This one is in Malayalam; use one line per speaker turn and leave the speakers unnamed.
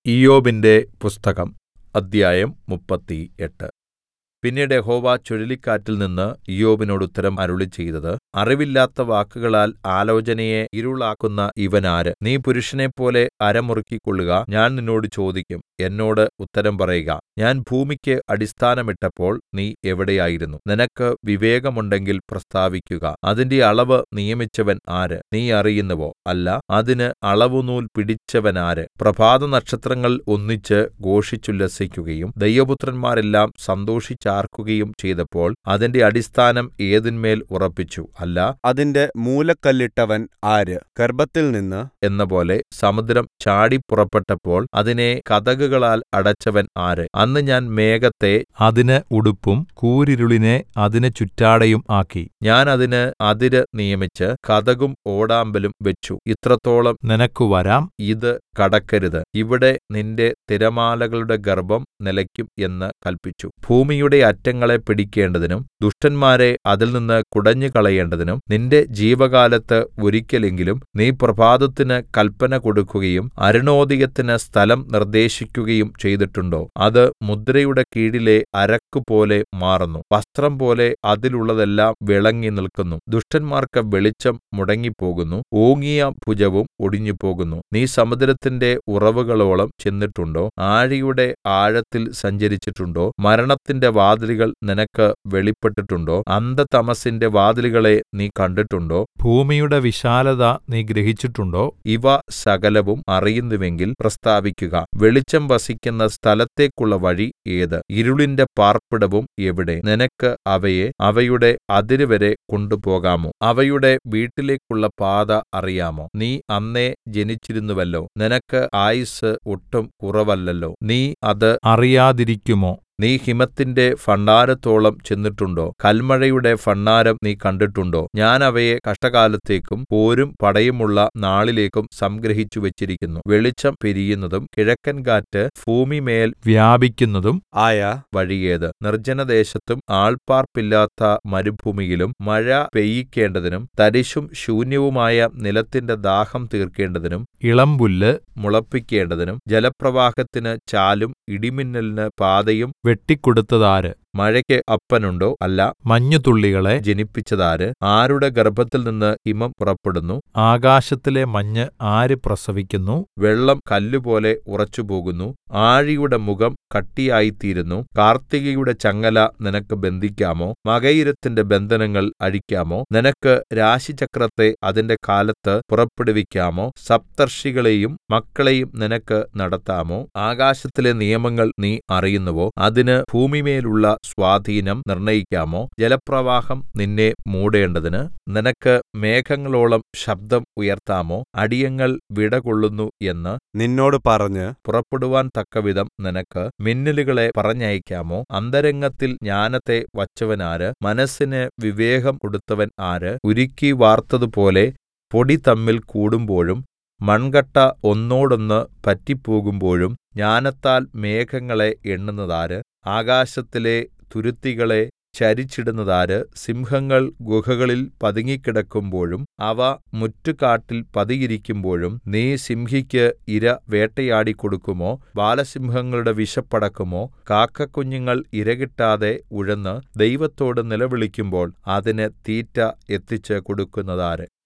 ഇയ്യോബിന്റെ പുസ്തകം അദ്ധ്യായം മുപ്പത്തിയെട്ട് പിന്നീട് യഹോവ ചുഴലിക്കാറ്റിൽനിന്ന് ഇയ്യോബിനോട് ഉത്തരം അരുളിച്ചെയ്തത് അറിവില്ലാത്ത വാക്കുകളാൽ ആലോചനയെ ഇരുളാക്കുന്ന ഇവനാര് നീ പുരുഷനെപ്പോലെ അര മുറുക്കിക്കൊള്ളുക ഞാൻ നിന്നോട് ചോദിക്കും എന്നോട് ഉത്തരം പറയുക ഞാൻ ഭൂമിക്ക് അടിസ്ഥാനമിട്ടപ്പോൾ നീ എവിടെയായിരുന്നു നിനക്ക് വിവേകമുണ്ടെങ്കിൽ പ്രസ്താവിക്കുക അതിന്റെ അളവ് നിയമിച്ചവൻ ആര് നീ അറിയുന്നുവോ അല്ല അതിന് അളവുനൂൽ പിടിച്ചവനാര് പ്രഭാതനക്ഷത്രങ്ങൾ ഒന്നിച്ച് ഘോഷിച്ചുല്ലസിക്കുകയും ദൈവപുത്രന്മാരെല്ലാം സന്തോഷിച്ചാർക്കുകയും ചെയ്തപ്പോൾ അതിന്റെ അടിസ്ഥാനം ഏതിന്മേൽ ഉറപ്പിച്ചു അല്ല
അതിന്റെ മൂലക്കല്ലിട്ടവൻ ആര് ഗർഭത്തിൽനിന്ന്
എന്നപോലെ സമുദ്രം ചാടിപ്പുറപ്പെട്ടപ്പോൾ അതിനെ കതകുകളാൽ അടച്ചവൻ ആര് അന്ന് ഞാൻ മേഘത്തെ
അതിന് ഉടുപ്പും കൂരിരുളിനെ അതിന് ചുറ്റാടയും ആക്കി
ഞാൻ അതിന് അതിര് നിയമിച്ച് കതകും ഓടാമ്പലും വെച്ചു ഇത്രത്തോളം
നിനക്ക് വരാം
ഇത് കടക്കരുത് ഇവിടെ നിന്റെ തിരമാലകളുടെ ഗർഭം നിലയ്ക്കും എന്ന് കല്പിച്ചു ഭൂമിയുടെ അറ്റങ്ങളെ പിടിക്കേണ്ടതിനും ദുഷ്ടന്മാരെ അതിൽനിന്ന് കുടഞ്ഞുകളയേണ്ടതിനും നിന്റെ ജീവകാലത്ത് ഒരിക്കലെങ്കിലും നീ പ്രഭാതത്തിന് കല്പന കൊടുക്കുകയും അരുണോദയത്തിന് സ്ഥലം നിർദ്ദേശിക്കുകയും ചെയ്തിട്ടുണ്ടോ അത് മുദ്രയുടെ കീഴിലെ അരക്കുപോലെ മാറുന്നു വസ്ത്രം പോലെ അതിലുള്ളതെല്ലാം വിളങ്ങി നിൽക്കുന്നു ദുഷ്ടന്മാർക്ക് വെളിച്ചം മുടങ്ങിപ്പോകുന്നു ഓങ്ങിയ ഭുജവും ഒടിഞ്ഞുപോകുന്നു നീ സമുദ്രത്തിന്റെ ഉറവുകളോളം ചെന്നിട്ടുണ്ടോ ആഴിയുടെ ആഴത്തിൽ സഞ്ചരിച്ചിട്ടുണ്ടോ മരണത്തിന്റെ വാതിലുകൾ നിനക്ക് വെളിപ്പെട്ടിട്ടുണ്ടോ അന്ധതമസിന്റെ വാതിലുകളെ നീ കണ്ടിട്ടുണ്ടോ
ഭൂമിയുടെ വിശാലത നീ ഗ്രഹിച്ചിട്ടുണ്ടോ
ഇവ സകലവും അറിയുന്നുവെങ്കിൽ പ്രസ്താവിക്കുക വെളിച്ചം വസിക്കുന്ന സ്ഥലത്തേക്കുള്ള വഴി ഏത് ഇരുളിന്റെ പാർപ്പിടവും എവിടെ നിനക്ക് അവയെ അവയുടെ അതിരുവരെ കൊണ്ടുപോകാമോ അവയുടെ വീട്ടിലേക്കുള്ള പാത അറിയാമോ നീ അന്നേ ജനിച്ചിരുന്നുവല്ലോ നിനക്ക് ആയുസ്സ് ഒട്ടും കുറവല്ലല്ലോ നീ അത്
അറിയാതിരിക്കുമോ
നീ ഹിമത്തിന്റെ ഭണ്ഡാരത്തോളം ചെന്നിട്ടുണ്ടോ കൽമഴയുടെ ഭണ്ഡാരം നീ കണ്ടിട്ടുണ്ടോ ഞാൻ അവയെ കഷ്ടകാലത്തേക്കും പോരും പടയുമുള്ള നാളിലേക്കും സംഗ്രഹിച്ചു വെച്ചിരിക്കുന്നു വെളിച്ചം പിരിയുന്നതും കിഴക്കൻ കാറ്റ് ഭൂമിമേൽ
വ്യാപിക്കുന്നതും
ആയ
വഴിയേത് നിർജ്ജനദേശത്തും ആൾപ്പാർപ്പില്ലാത്ത മരുഭൂമിയിലും മഴ പെയ്യിക്കേണ്ടതിനും തരിശും ശൂന്യവുമായ നിലത്തിന്റെ ദാഹം തീർക്കേണ്ടതിനും
ഇളമ്പുല്ല്
മുളപ്പിക്കേണ്ടതിനും ജലപ്രവാഹത്തിന് ചാലും ഇടിമിന്നലിന് പാതയും
വെട്ടിക്കൊടുത്തതാര്
മഴയ്ക്ക് അപ്പനുണ്ടോ അല്ല
മഞ്ഞുതുള്ളികളെ
ജനിപ്പിച്ചതാര് ആരുടെ ഗർഭത്തിൽ നിന്ന് ഹിമം പുറപ്പെടുന്നു
ആകാശത്തിലെ മഞ്ഞ് ആര് പ്രസവിക്കുന്നു
വെള്ളം കല്ലുപോലെ ഉറച്ചുപോകുന്നു ആഴിയുടെ മുഖം കട്ടിയായിത്തീരുന്നു കാർത്തികയുടെ ചങ്ങല നിനക്ക് ബന്ധിക്കാമോ മകയിരത്തിന്റെ ബന്ധനങ്ങൾ അഴിക്കാമോ നിനക്ക് രാശിചക്രത്തെ അതിന്റെ കാലത്ത് പുറപ്പെടുവിക്കാമോ സപ്തർഷികളെയും മക്കളെയും നിനക്ക് നടത്താമോ ആകാശത്തിലെ നിയമങ്ങൾ നീ അറിയുന്നുവോ അതിന് ഭൂമിമേലുള്ള സ്വാധീനം നിർണയിക്കാമോ ജലപ്രവാഹം നിന്നെ മൂടേണ്ടതിന് നിനക്ക് മേഘങ്ങളോളം ശബ്ദം ഉയർത്താമോ അടിയങ്ങൾ വിടകൊള്ളുന്നു എന്ന്
നിന്നോട് പറഞ്ഞ്
പുറപ്പെടുവാൻ തക്കവിധം നിനക്ക് മിന്നലുകളെ പറഞ്ഞയക്കാമോ അന്തരംഗത്തിൽ ജ്ഞാനത്തെ വച്ചവനാര് മനസ്സിന് വിവേകം കൊടുത്തവൻ ആര് ഉരുക്കി വാർത്തതുപോലെ പൊടി തമ്മിൽ കൂടുമ്പോഴും മൺകട്ട ഒന്നോടൊന്ന് പറ്റിപ്പോകുമ്പോഴും ജ്ഞാനത്താൽ മേഘങ്ങളെ എണ്ണുന്നതാര് ആകാശത്തിലെ തുരുത്തികളെ ചരിച്ചിടുന്നതാര് സിംഹങ്ങൾ ഗുഹകളിൽ പതുങ്ങിക്കിടക്കുമ്പോഴും അവ മുറ്റുകാട്ടിൽ പതിയിരിക്കുമ്പോഴും നീ സിംഹിക്ക് ഇര വേട്ടയാടിക്കൊടുക്കുമോ ബാലസിംഹങ്ങളുടെ വിശപ്പടക്കുമോ കാക്കക്കുഞ്ഞുങ്ങൾ ഇരകിട്ടാതെ ഉഴന്ന് ദൈവത്തോട് നിലവിളിക്കുമ്പോൾ അതിന് തീറ്റ എത്തിച്ച് കൊടുക്കുന്നതാര്